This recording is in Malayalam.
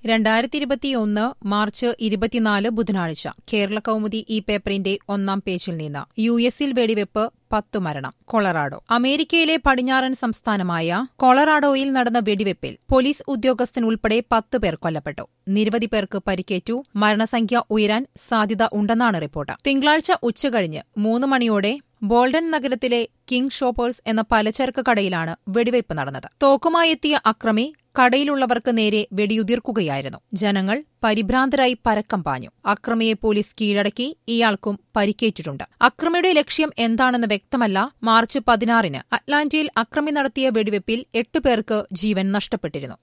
രണ്ടായിരത്തി ഇരുപത്തിയൊന്ന് മാർച്ച് ഇരുപത്തിനാല് ബുധനാഴ്ച കേരള കൗമുദി ഈ പേപ്പറിന്റെ ഒന്നാം പേജിൽ നിന്ന് യു എസിൽ വെടിവെപ്പ് പത്തു മരണം കൊളറാഡോ അമേരിക്കയിലെ പടിഞ്ഞാറൻ സംസ്ഥാനമായ കൊളറാഡോയിൽ നടന്ന വെടിവെപ്പിൽ പോലീസ് ഉദ്യോഗസ്ഥൻ ഉൾപ്പെടെ പത്തുപേർ കൊല്ലപ്പെട്ടു നിരവധി പേർക്ക് പരിക്കേറ്റു മരണസംഖ്യ ഉയരാൻ സാധ്യത ഉണ്ടെന്നാണ് റിപ്പോർട്ട് തിങ്കളാഴ്ച ഉച്ചകഴിഞ്ഞ് മൂന്ന് മണിയോടെ ബോൾഡൻ നഗരത്തിലെ കിങ് ഷോപ്പേഴ്സ് എന്ന പലചരക്ക് കടയിലാണ് വെടിവയ്പ് നടന്നത് തോക്കുമായെത്തിയ അക്രമി കടയിലുള്ളവർക്ക് നേരെ വെടിയുതിർക്കുകയായിരുന്നു ജനങ്ങൾ പരിഭ്രാന്തരായി പരക്കം പാഞ്ഞു അക്രമിയെ പോലീസ് കീഴടക്കി ഇയാൾക്കും പരിക്കേറ്റിട്ടുണ്ട് അക്രമിയുടെ ലക്ഷ്യം എന്താണെന്ന് വ്യക്തമല്ല മാർച്ച് പതിനാറിന് അറ്റ്ലാന്റയിൽ അക്രമി നടത്തിയ വെടിവെപ്പിൽ എട്ട് പേർക്ക് ജീവൻ നഷ്ടപ്പെട്ടിരുന്നു